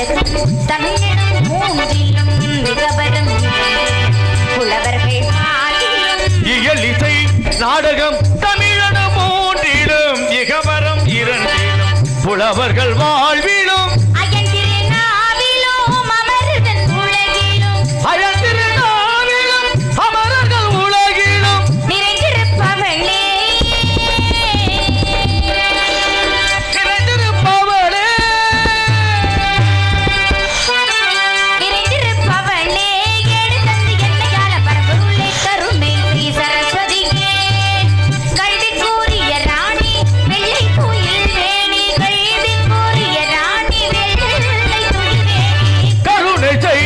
நாடகம் தமிழகம் மூன்றிலும் மிகவரும் புலவர்கள் ஆதியும் இயலிசை நாடகம் தமிழன மூன்றிலும் இகவரம் இரண்டிலும் புலவர்கள் வாழ்விலும் அயன்திருநாவிலும் அமருதன் உலகிலும் அழகிருநாவிலும் அமரர்கள் உலகிலும் நிறைந்திருப்பவளே நிறைந்திருப்பவளே நிறைந்திருப்பவளே ஏடு தந்து என்னையால பரம்பொருளை தருமே ஸ்ரீ சரஸ்வதியே கல்வி கூறிய ராணி வெள்ளை கோயில் வேணி கல்வி கூறிய ராணி வெள்ளை கோயில் வேணி கருணை செய்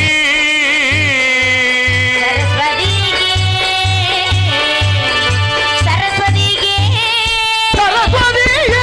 சரஸ்வதியே சரஸ்வதியே சரஸ்வதியே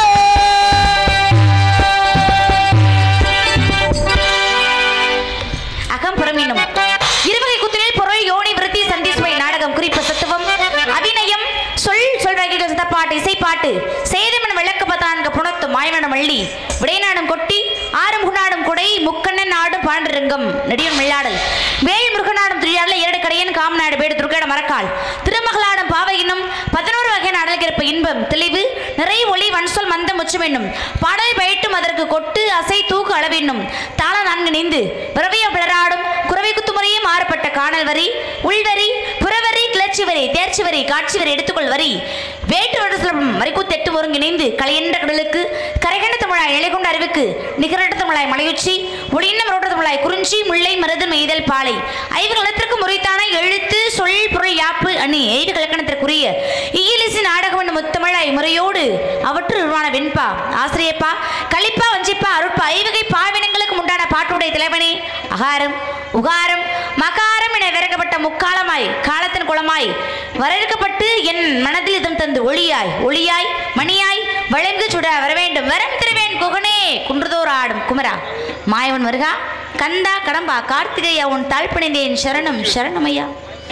அகம் புறமீனும் இருவகை குத்தினில் பொருள் யோனி விருத்தி சந்தி சுவை நாடகம் குறிப்பு சத்துவம் அபிநயம் சொல் சொல்றாகிகள் சித்தப்பாட்டு இசைப்பாட்டு சேதமன் விளக்கு பத்தான்கு புணத்து மாயவனம் வள்ளி விடைநாடும் கொட்டி ஆறும் குணாடும் குடை முக்கண்ணன் நாடும் பாண்டரங்கம் நெடியன் விளையாடல் வேல் முருகனாடும் துரியாடல இரடு கடையன் காமநாடு பேடு துர்க்கட மரக்கால் திருமகளாடும் பாவையினும் பதினோரு வகை அடல்கிறப்ப இன்பம் தெளிவு நிறைய ஒளி வன்சொல் மந்தம் உச்சமென்னும் பாடல் பயிட்டும் அதற்கு கொட்டு அசை தூக்கு அளவென்னும் தாள நான்கு நீந்து பிறவிய பிளராடும் குறவை குத்துமுறையே மாறுபட்ட காணல் வரி உள்வரி புறவரி கிளர்ச்சி வரி தேர்ச்சி வரி காட்சி வரி எடுத்துக்கொள் வரி வேட்டு வடசுலம் மறிக்குத்தெட்டு ஒருங்கிணைந்து கலையென்ற கடலுக்கு கரைகண்ட தமிழாய் நிலை கொண்ட அறிவுக்கு நிகரட்ட தமிழாய் மலையுச்சி ஒளியின்ன மரோட்ட தமிழாய் குறிஞ்சி முல்லை மருது மெய்தல் பாலை ஐவர் நிலத்திற்கு முறைத்தான எழுத்து சொல் பொருள் யாப்பு அணி எய்து கலக்கணத்திற்குரிய இயலிசு நாடகம் என்னும் முத்தமிழாய் முறையோடு அவற்று உருவான வெண்பா ஆசிரியப்பா களிப்பா வஞ்சிப்பா அருட்பா ஐவகை பாவினங்களுக்கு உண்டான பாட்டுடைய தலைவனே அகாரம் உகாரம் மகாரம் என விறக்கப்பட்ட முக்காலமாய் காலத்தின் குளமாய் வரவேற்கப்பட்டு என் மனதில் இதம் தந்து ஒளியாய் ஒளியாய் மணியாய் வழங்கு சுட வரவேண்டும் வரம் திருவேன் குகனே குன்றுதோர் ஆடும் குமரா மாயவன் வருகா கந்தா கடம்பா கார்த்திகையா உன் தாழ்ப்பிணைந்தேன் சரணம் சரணமையா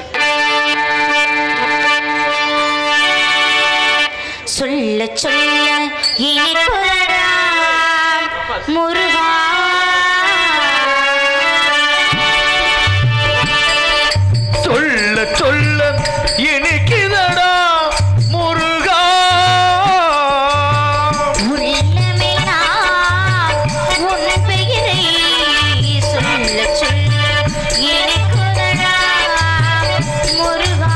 சொல்ல சொல்ல இனிப்புதடா முருகா சொல்ல சொல்ல இனிக்குதடா முருகா உள்ளமெல்லாம் உன் பெயரை சொல்ல சொல்ல இனிப்புதடா முருகா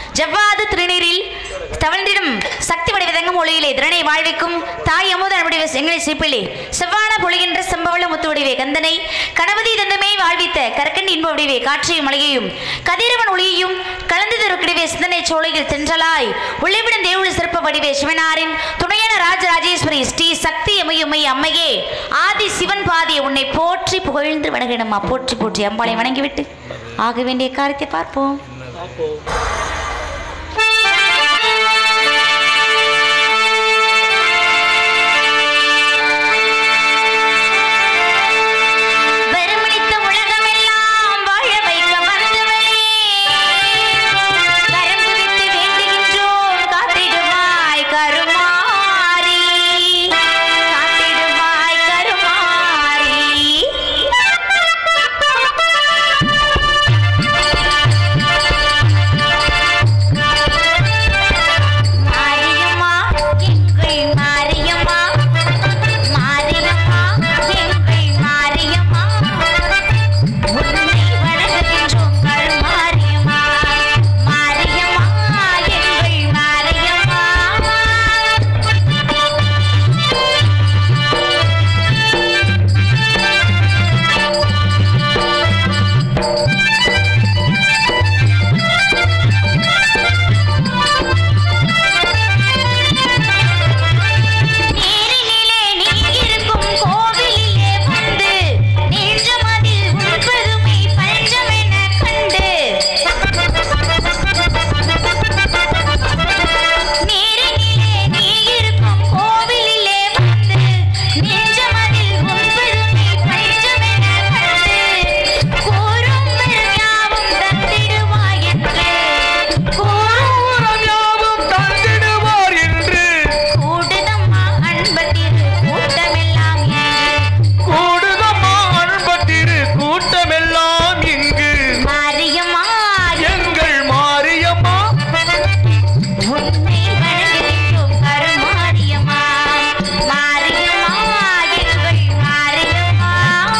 ஜவ்வாது திருநீரில் தவழ்ந்திடும் சக்தி வடிவதங்கும் ஒளியிலே திறனை வாழ்விக்கும் தாய் அமுத அன்புடைய செங்கலை சிப்பிலே செவ்வான பொழிகின்ற செம்பவள முத்து வடிவே கந்தனை கணபதி தந்தமே வாழ்வித்த கற்கண்டி இன்ப வடிவே காற்றையும் மலையையும் கதிரவன் ஒளியையும் கலந்து தருக்கிடவே சிந்தனை சோலையில் தென்றலாய் உள்ளிவிடும் தேவுள் சிறப்பு வடிவே சிவனாரின் துணையான ராஜராஜேஸ்வரி ஸ்ரீ சக்தி அம்மையுமை அம்மையே ஆதி சிவன் பாதியை உன்னை போற்றி புகழ்ந்து வணங்கினம்மா போற்றி போற்றி அம்பாளை வணங்கிவிட்டு ஆக வேண்டிய காரியத்தை பார்ப்போம் வெறுமளித்த உலகமெல்லாம் வாழ வைக்க வந்தவளே கரம் குவித்து வேண்டுகின்றோம் காத்திடுவாய் கருமாரி காத்திடுவாய் கருமாரி மாரியம்மா எங்கள் மாரியம்மா மாரியம்மா எங்கள் மாரியம்மா உன்னை வணங்குகின்றோம் கருமாரியம்மா மாரியம்மா எங்கள் மாரியம்மா நீரினிலே நீ இருக்கும் கோவிலிலே வந்து நெஞ்சமதில் உன் பெருமை பஞ்சமென கண்டு நீரினிலே நீ இருக்கும் கோவிலிலே வந்து நெஞ்சமதில் உன் பெருமை பஞ்சமென கண்டு கூறும் யாவும் தந்திடுவாய் என்று கூறும் ஊரம் யாவும் தந்திடுவார் என்று கூடுதம்மா அன்பத்திரு கூட்டமெல்லாம் இங்கு. கூடுதம்மா அன்பத்திரு கூட்டமெல்லாம் இங்கு மாரியம்மா எங்கள் மாரியம்மா உன்னை வணங்குகின்றோம் கருமாரியம்மா மாரியம்மா எங்கள் மாரியம்மா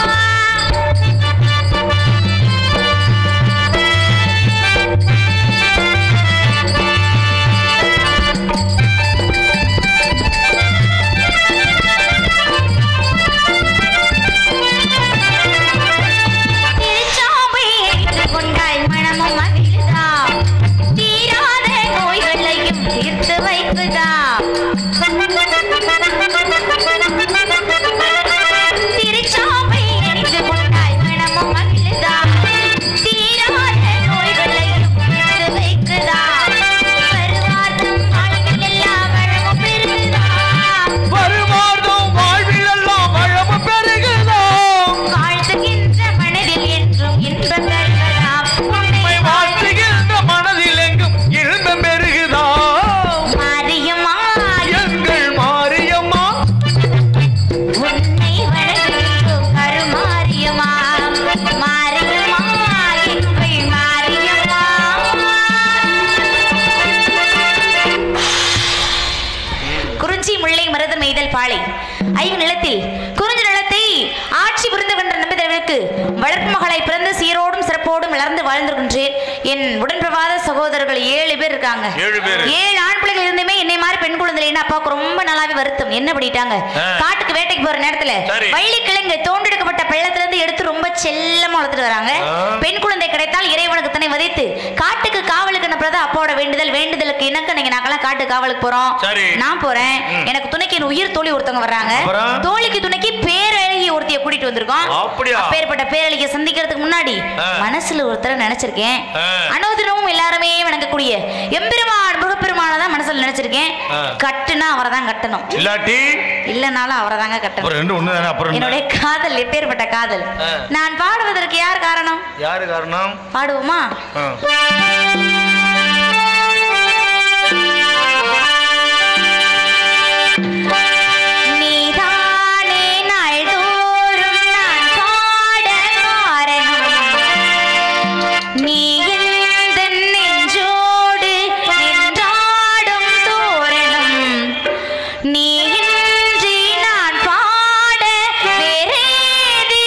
திருச்சாம்பை ஏற்றுக் கொண்டாய் மனமும் மகிழ்தா தீராத நோய்களையும் தீர்த்து வைக்குதா திருச்சாம்பை ஏற்றுக் கொண்டாய் மனமும் மகிழ்தா தீராத நோய்களையும் தீர்த்து வைக்குதா வருவார்த்தம் வாழ்வில் எல்லா வளமும் பெருகுதா வருமாறும் வாழ்வில் எல்லாம் வளமும் பெருகுதோம் வாழ்த்துகின்ற மனதில் என்றும் இன்பம் தருவதாம் உன்னை உம்மை வாழ்த்துகின்ற மனதில் எங்கும் இன்பம் பெருகுதாம் மாரியம்மா எங்கள் மாரியம்மா உன்னை வணங்குகின்றோம் கருமாரியம்மா மாரியம்மா எங்கள் மாரியம்மா குறிஞ்சி முல்லை மருதம் எய்தல் பாலை ஐவு நிலத்தில் குறிஞ்சி நிலத்தை ஆட்சி புரிந்து கொண்ட நம்பிதர்களுக்கு வளர்ப்பு மகளாய் பிறந்து சீரோடும் சிறப்போடும் வளர்ந்து வாழ்ந்திருக்கின்றேன் என் உடன்பிரவாத சகோதரர்கள் ஏழு பேர் இருக்காங்க ஏழு பேரு. ஏழு ஆண் பிள்ளைகள் இருந்துமே என்னை மாதிரி பெண் குழந்தை இல்லைன்னு அப்பாவுக்கு ரொம்ப நல்லாவே வருத்தம் என்ன பண்ணிட்டாங்க ஆ. காட்டுக்கு வேட்டைக்கு போற நேரத்துல சரி. வள்ளி கிழங்கு தோண்டெடுக்கப்பட்ட பள்ளத்துல இருந்து எடுத்து ரொம்ப செல்லமா வளர்த்துட்டு வராங்க ஆ. பெண் குழந்தை கிடைத்தால் இறைவனுக்கு தன்னை வதைத்து காட்டுக்கு காவலுக்கு அனுப்புறது அப்பாவோட வேண்டுதல் வேண்டுதலுக்கு இணக்க நீங்க நாங்கெல்லாம் காட்டு காவலுக்கு போறோம் சரி. நான் போறேன் ம். எனக்கு துணைக்கு என் உயிர் தோழி ஒருத்தவங்க வர்றாங்க அப்புறம்? தோழிக்கு துணைக்கு பேரழகி ஒருத்திய கூட்டிட்டு வந்திருக்கோம் அப்படியா? அப்பேற்பட்ட பேரழகிய சந்திக்கிறதுக்கு முன்னாடி ஆ. மனசுல ஒருத்தரை நினைச்சிருக்கேன் ஆ. அனுதினமும் எல்லாருமே வணங்கக்கூடிய எம்பெருமான் முருகப்பெருமானை தான் மனசுல நினைச்சிருக்கேன் ஆ. கட்டுனா அவரை தான் கட்டணும் இல்லாட்டி இல்லைனாலும் அவரை தாங்க கட்டணும் அப்புறம் ரெண்டு ஒண்ணு தானே அப்புறம் என்ன? என்னுடைய காதல் எப்பேற்பட்ட காதல் ஆ. நான் பாடுவதற்கு யார் காரணம் யாரு காரணம் பாடுவோமா ஆ. நீதானே நாள்தோறும் நான் பாட காரணம். நீ எந்தன் நெஞ்சோடு நின்றாடும் தோரணம். நீ இன்றி நான் பாட வேறேது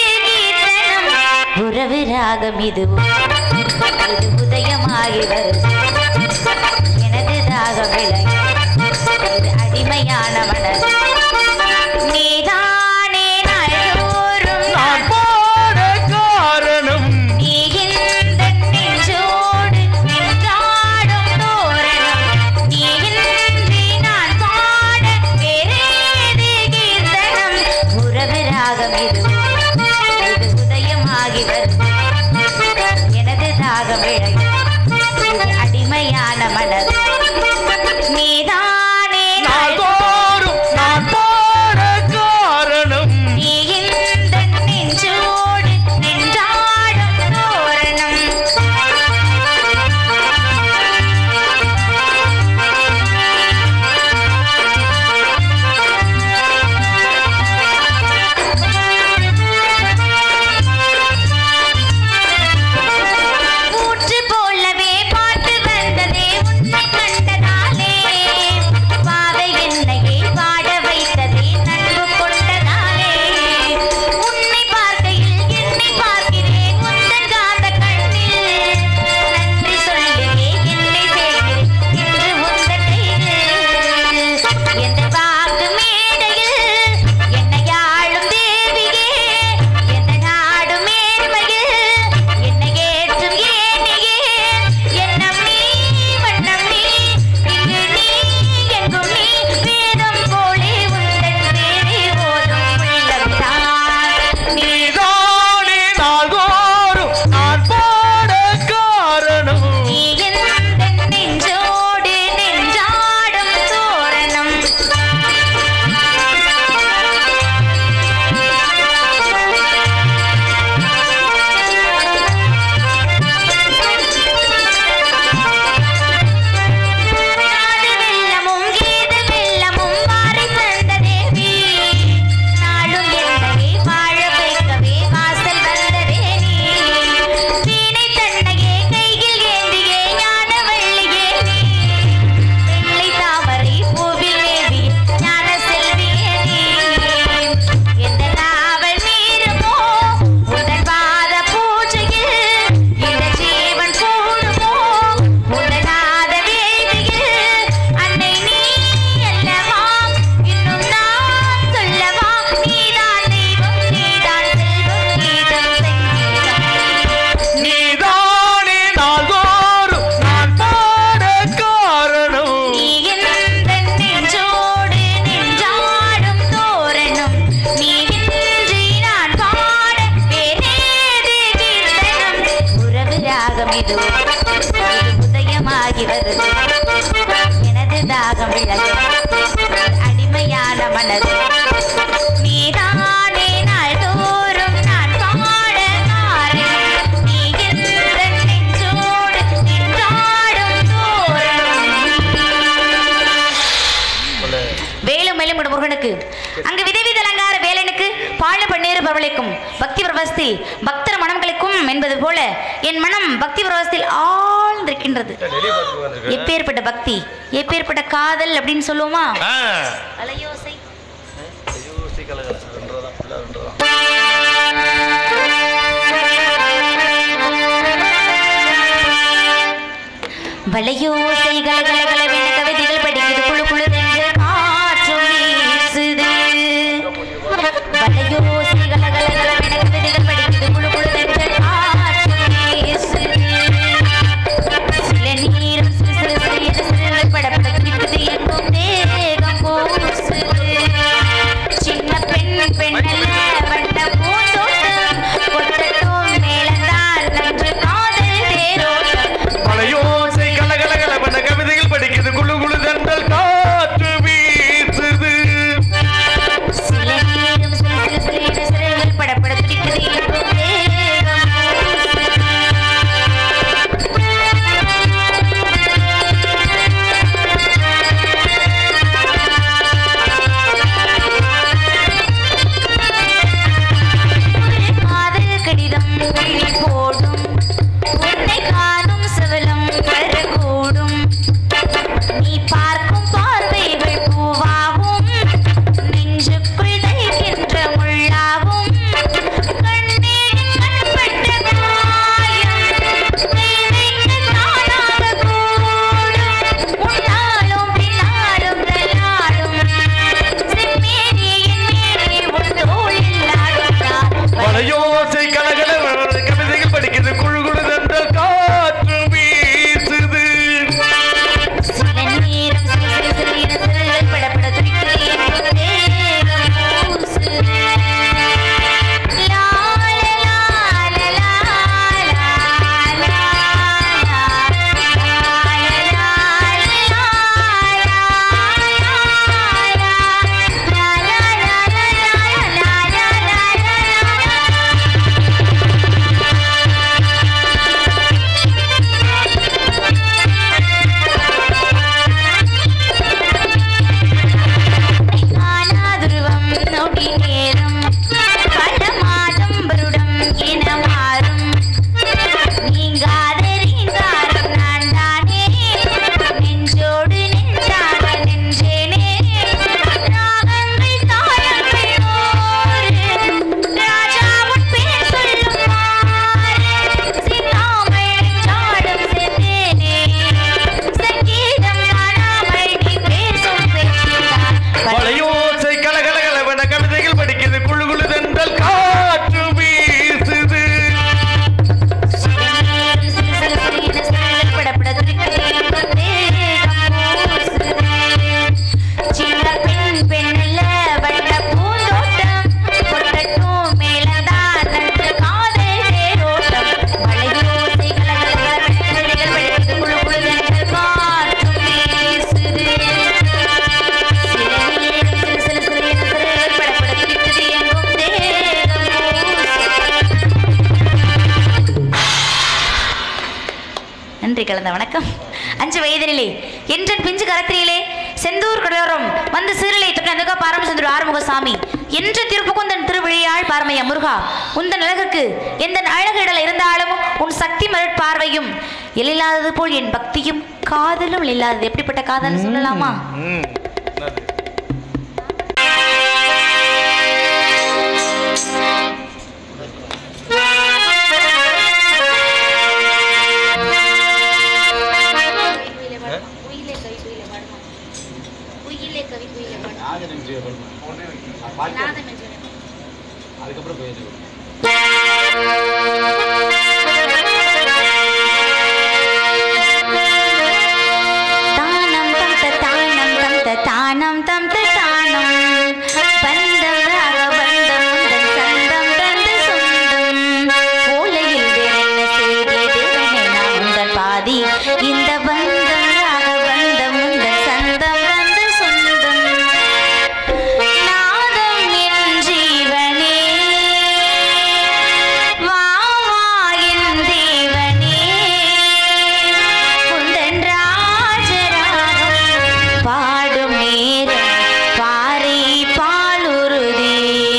கீர்த்தனம்? உறவு ராகம் இது இது உதயமாகி வரும் விளை இது அடிமையான மனது நீதானே நாள்தோறும் நான் பாட காரணம் நீ இந்த நெஞ்சோடு நின்றாடும் தோரணம் நீ இன்றி நான் பாட வேறேது கீர்த்தனம் உறவு ராகம் இது இது உதயமாகி வரும் எனது தாகம் விளை இது அடிமையான மனது நீதானே நாள் நாள்தோறும் நான் பாட காரணம் நீ இந்த நெஞ்சோடு நின்றாடும் தோரணம் ஊற்று போலவே பாட்டு வந்ததே உன்னை கண்டதாலே பாவை என்னையே பாட வைத்ததே நட்பு கொண்டதாலே உன்னை பார்க்கையில் என்னை பார்க்கிறேன் உந்தன் காந்த கண்ணில் நன்றி சொல்லியே என்னை சேர்க்கிறேன் இன்று உந்தன் கையில் எந்த வாக்கு மேடையில் என்னை ஆளும் தேவியே எந்த நாடு மேன்மையில் என்னை ஏற்றும் ஏனியே எண்ணம் நீ வண்ணம் நீ இங்கு நீ எங்கும் நீ வேதம் போலே உந்தன் பேரை ஓதும் உள்ளம் தான் நீ நீதானே நாள்தோறும் நான் பாட காரணம் நீ எந்த நெஞ்சோடு நெஞ்சாடும் தோரணம் நாடு வெள்ளமும் கீத வெள்ளமும் வாரி தந்த தேவி நாளும் என்னை வாழ வைக்கவே வாசல் வந்ததே நீ வீணை தன்னையே கையில் ஏந்தியே ஞான வள்ளியே நீ வெள்ளை தாமரை பூவில் மேவி ஞான செல்வியே நீ எந்த நாவல் மீறுமோ உந்தன் பாத பூஜையில் இந்த ஜீவன் கூடுமோ உந்தனாத வேதியில் அன்னை நீ அல்லவா இன்னும் நான் சொல்லவா நீதான் தெய்வம் நீதான் செல்வம் கீதம் சங்கீதம் நீதானே நாள்தோறும் நான் பாட காரணம் நீ எந்த நெஞ்சோடு நின்றாடும் தோரணம் நீ இன்றி நான் பாட வேறேது கீர்த்தனம் உறவு ராகம் இது இது உதயமாகி வருது எனது தாகம் விலகு அடிமையான மனது நீதானே நாள்தோறும் நான் பாட காரணம் நீ எந்த நெஞ்சோடு நின்றாடும் தோரணம் வேலும் மேலும் ஒரு முருகனுக்கு அங்கு விதவித அலங்கார வேலனுக்கு பாழ பன்னீர் பரவலைக்கும் பக்தி பிரவசத்தில் பக்தர் மனம்களுக்கும் என்பது போல என் மனம் பக்தி பிரவசத்தில் ஆழ்ந்திருக்கின்றது எப்பேற்பட்ட பக்தி எப்பேற்பட்ட காதல் அப்படின்னு சொல்லுவோமா ஆ. அலையோசை வளையோசை கலகலகலவென கவிதைகள் படிக்குது குழு குழுவென்று காற்று வீசுது வளையோசை கலகலகலவென கவிதைகள் படிக்குது குழு குழுவென்று காற்று வீசுது சில நீரும் சிறு சிறு சிறிய சிறு படப்பட துடிக்குது எங்கும் தேகம் பூசுது சின்ன பெண் பெண்ணல்ல வண்ண பூந்தோட்டம் கொட்டட்டும் மேளந்தான் நன்று காதல் தேரோட்டம் மலையோசை கலகலகலவென கவிதைகள் படிக்குது குழு குழு தண்டல் காற்று வீசுது சில நேரம் சிறு சிறு சிறிய சிறுகள் படப்பட துடிக்குது எங்கும் தேகம் பூசுது. நன்றி கலந்த வணக்கம் அஞ்சு வயதினிலே என்றன் பிஞ்சு கரத்திலே செந்தூர் கடலோரம் வந்து சீரலை தொட்டதுக்கா பாரமச்சந்திர ஆறுமுகசாமி என்ற திருப்புகுந்தன் திருவிழியாள் பாரமைய முருகா உந்தன் அழகுக்கு எந்த அழகு இடல இருந்தாலும் உன் சக்தி மருட் பார்வையும் எழிலாதது போல் என் பக்தியும் காதலும் இல்லாதது எப்படிப்பட்ட காதல் சொல்லலாமா ம். என்னது? அதுக்கப்புறம் போயிருக்கு தானம் தம் த தானம் தம் த தானம் தம் த தானம் பந்தம் ராக பந்தம் உந்தன் சந்தம் தந்து சொந்தம் ஓலையில் வேறென்ன செய்தேனே நான் உந்தன் பாதி இந்த பந்தம் ராக பந்தம் உந்தன் சந்தம் தந்து சொந்தம் நாதம் என் ஜீவனே வா வா என் தேவனே உந்தன் ராஜராகம் பாடும் நேரம் பாறை பாலுருதே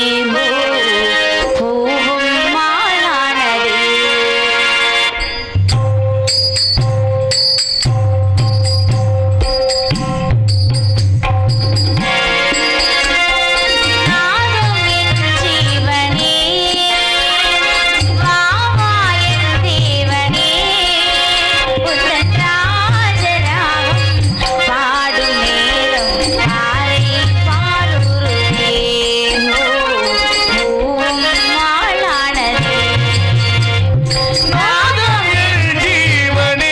பூவும் மாலானதே நாதம் என் ஜீவனே வா வா என் தேவனே உந்தன் ராஜராகம் பாடும் நேரம் ஆரை பாலுருதே பூவும் மாலானதே நாதம் என் ஜீவனே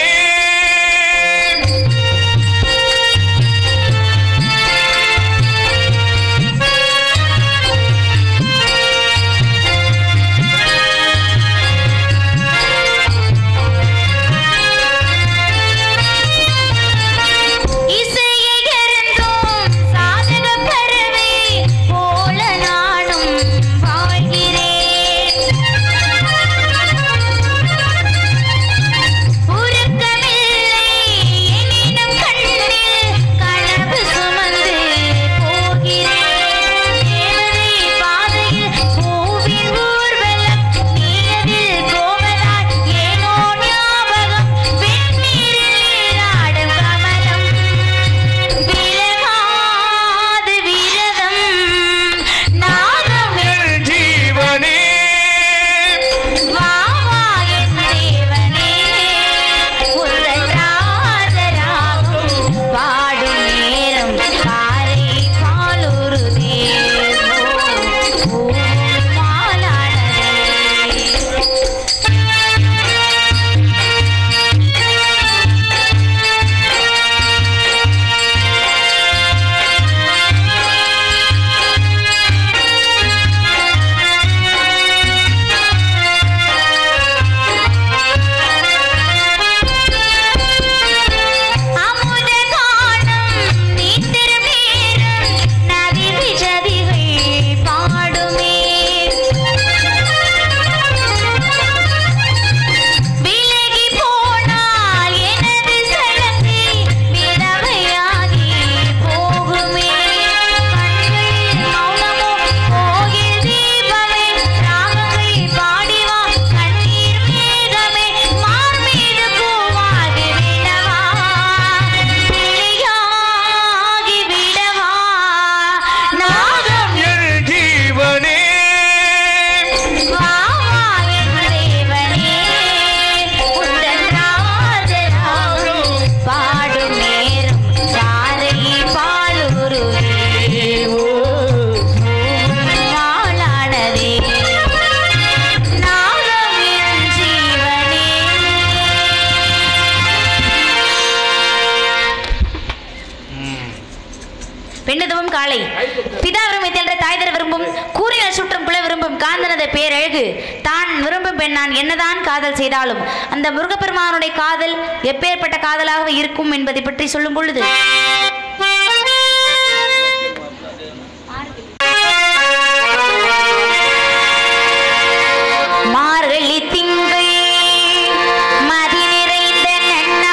இசையை இருந்தோம் சாதக பறவை போல நானும் வாழ்கிறேன் உறக்கமில்லை எனினும் கண்ணில் கனவு சுமந்து போகிறேன் தேவதை பாதையில் பூவின் ஊர்வலம் நீயதில் கோவலாய் ஏனோ ஞாபகம் வெந்நீரில் ஆடும் கமலம் விலகாது விரதம் நாகம் என் ஜீவனே வா வா என் தேவனே உந்தன் ராஜராகம் பாடும் நேரம் காரை பாலுருதே பூவும் மாலானதே அமுத காணும் நீ திருமேரும் நதி விஜதிகள் பாடுமே விலகி போனால் எனது சலங்கை விதவையாகி போகுமே கண்களில் மௌனமோ கோயில் தீபமே ராகங்கள் பாடிவா கண்ணீர் மேகமே மார் மீது பூவாகி விடவா கிளியாகி விடவா நாகம் என் ஜீவனே வா வா என் தேவனே உந்தன் ராஜராகம் பாடும் நேரம் சாரை பாலுருவே மாலானதே நாகம் என் ஜீவனே பெண்ணதுவும் காலை பிதா விரும்பி என்ற தாய் தர விரும்பும் கூறின சுற்றும் புல விரும்பும் காந்தனது பேரழகு தான் விரும்பும் பெண் நான் என்னதான் காதல் செய்தாலும் அந்த முருகப்பெருமானுடைய காதல் எப்பேற்பட்ட காதலாக இருக்கும் என்பதை பற்றி சொல்லும் பொழுது மார்கழி திங்கள் மதி நிறைந்த நன்னாள்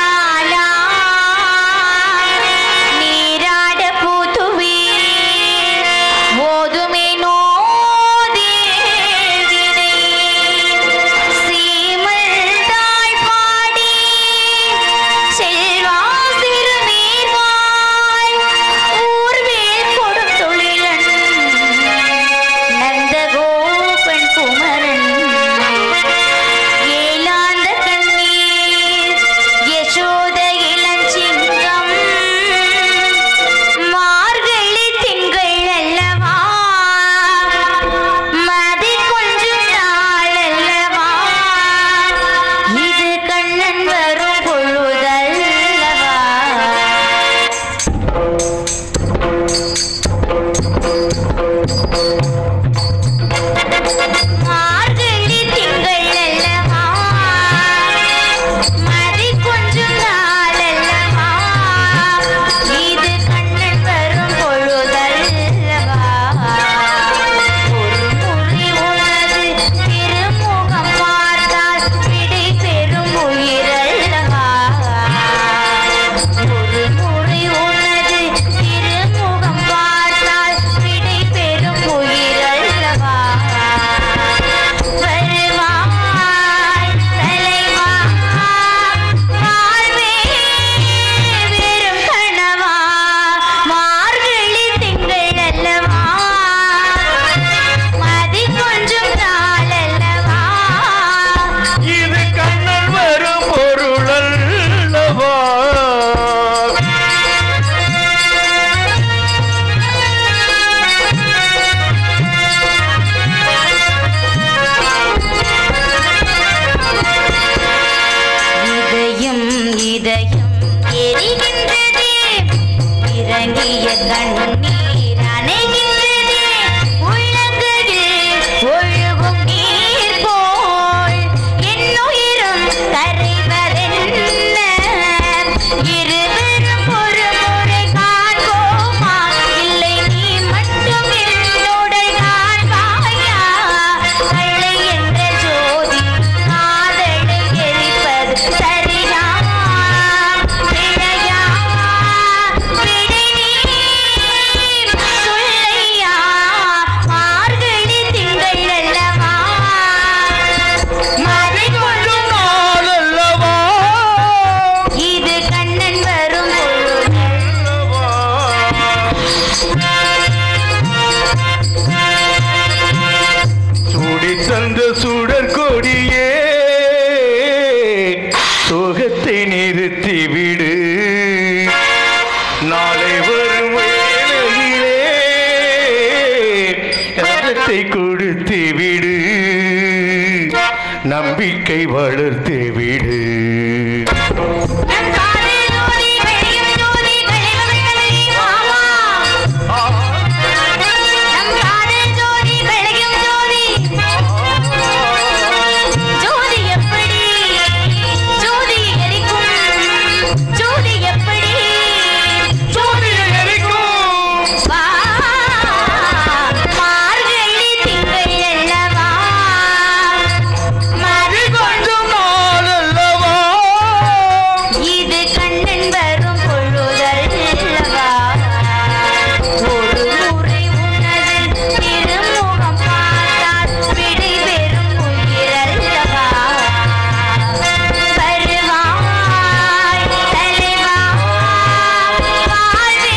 சிவந்த சுடர் கொடியே சோகத்தை நிறுத்தி விடு நாளை வரும் வேளையிலே ரத்தத்தை கொடுத்து விடு நம்பிக்கை வளர்த்து விடு நம் காதல் ஜோதி கழியும் ஜோதி கழிவதை கழி மாமா நம் காதல் ஜோதி கழியும் ஜோதி ஜோதி எப்படி ஜோதி எரிக்கும் ஜோதி எப்படி ஜோதி எரிக்கும் வா மார்கழி திங்கள் அல்லவா மறு கொஞ்சம் நாள் அல்லவா இது கண்ணன் வரும் பொழுதல்லவா ஒரு முறை உனது திருமுகம் பார்த்தால் விடை பெறும் உயிரல்லவா வருவாய் தலைவா வாழ்வே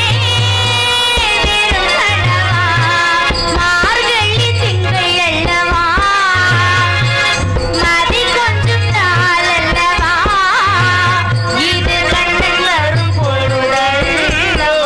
பெருமளவா மார்கழி திங்கள் அல்லவா மதி கொஞ்சம் நாளல்லவா இது கண்ணன் வரும் பொழுதல்லவா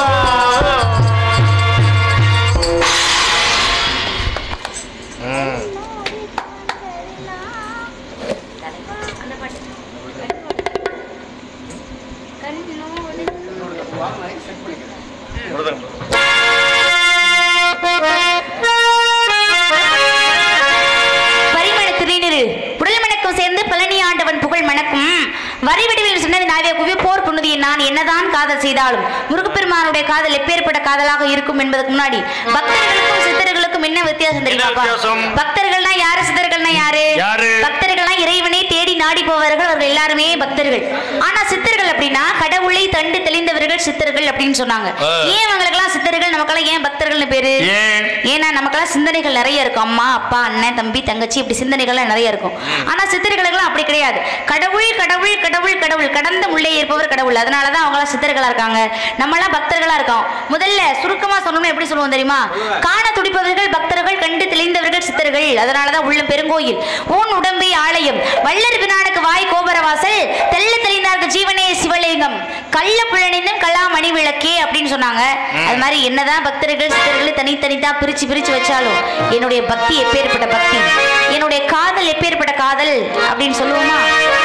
பரிமள திருநீரு உடல் மணக்கம் சேர்ந்து பழனி ஆண்டவன் புகழ் மணக்கும் வரிவடிவில் சொன்னது நாவே குவி போர் புண்ணுதி நான் என்னதான் காதல் செய்தாலும் முருகப்பெருமானுடைய காதல் எப்பேற்பட்ட காதலாக இருக்கும் என்பதற்கு முன்னாடி பக்தர்களுக்கும் சித்தர்களுக்கும் என்ன வித்தியாசம் தெரியுமாப்பா என்ன வித்தியாசம்? பக்தர்கள்னா யாரு சித்தர்கள்னா யாரு யாரு? பக்தர்கள்னா இறைவனை தேடி நாடி போவார்கள் அவர்கள் எல்லாருமே பக்தர்கள் ஆனா சித்தர்கள் அப்படின்னா கடவுளை தண்டு தெளிந்தவர்கள் சித்தர்கள் அப்படின்னு சொன்னாங்க ஆ. ஏன் அவங்களுக்கெல்லாம் சித்தர்கள் நமக்கெல்லாம் ஏன் பக்தர்கள்னு பேரு ஏன் ஏன்னா நமக்கெல்லாம் சிந்தனைகள் நிறைய இருக்கும் அம்மா அப்பா அண்ணன் தம்பி தங்கச்சி இப்படி சிந்தனைகள்லாம் நிறைய இருக்கும் ஆனா சித்தர்களுக்கெல்லாம் அப்படி கிடையாது கடவுள் கடவுள் கடவுள் கடவுள் கடந்த உள்ளே இருப்பவர் கடவுள் அதனாலதான் அவங்களாம் சித்தர்களா இருக்காங்க நம்மளாம் பக்தர்களா இருக்கோம் முதல்ல சுருக்கமா சொல்லணும்னா எப்படி சொல்லுவோம் தெரியுமா காண துடிப்பவர்கள் பக்தர்கள் கண்டு தெளிந்தவர்கள் சித்தர்கள் அதனாலதான் உள்ள பெருங்கோயில் ஊன் உடம்பை ஆலயம் வள்ளர் பினானுக்கு வாய் கோபுரவாசல் தெள்ள தெளிந்தார்க்கு ஜீவனே சிவலிங்கம் கள்ள புழனிந்தும் கல்லா மணி விளக்கே அப்படின்னு சொன்னாங்க அது மாதிரி என்னதான் பக்தர்கள் சித்தர்கள் தனித்தனிதான் பிரிச்சு பிரிச்சு வச்சாலும் என்னுடைய பக்தி எப்பேற்பட்ட பக்தி என்னுடைய காதல் எப்பேற்பட்ட காதல் அப்படின்னு சொல்லுவோமா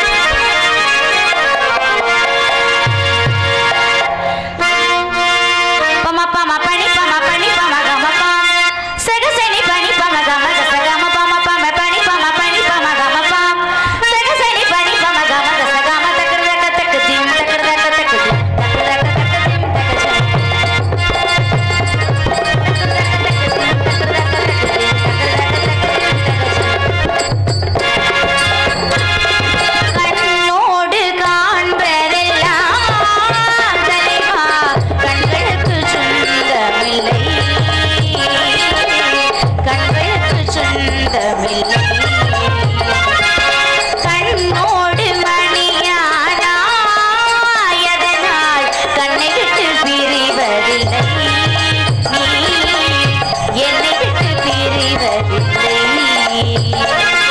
பம பம பனி பம பனி பம கம பம் சக சனி பனி பம கம கச கம பம பம பனி பம பனி பம கம பம் சக சனி பனி பம கம கச கம தக்கர தக்க தக்க திம் தக்கர தக்க தக்க திம் தக்கர தக்க தக்க திம் தக்க திம் கண்ணோடு காண்பதெல்லாம் தலைவா கண்களுக்கு சொந்தமில்லை கண்களுக்கு சொந்தமில்லை கண்ணோடு மணியானா எதனால் கண்ணை விட்டு பிரிவதில்லை நீ என்னை விட்டு பிரிவதில்லை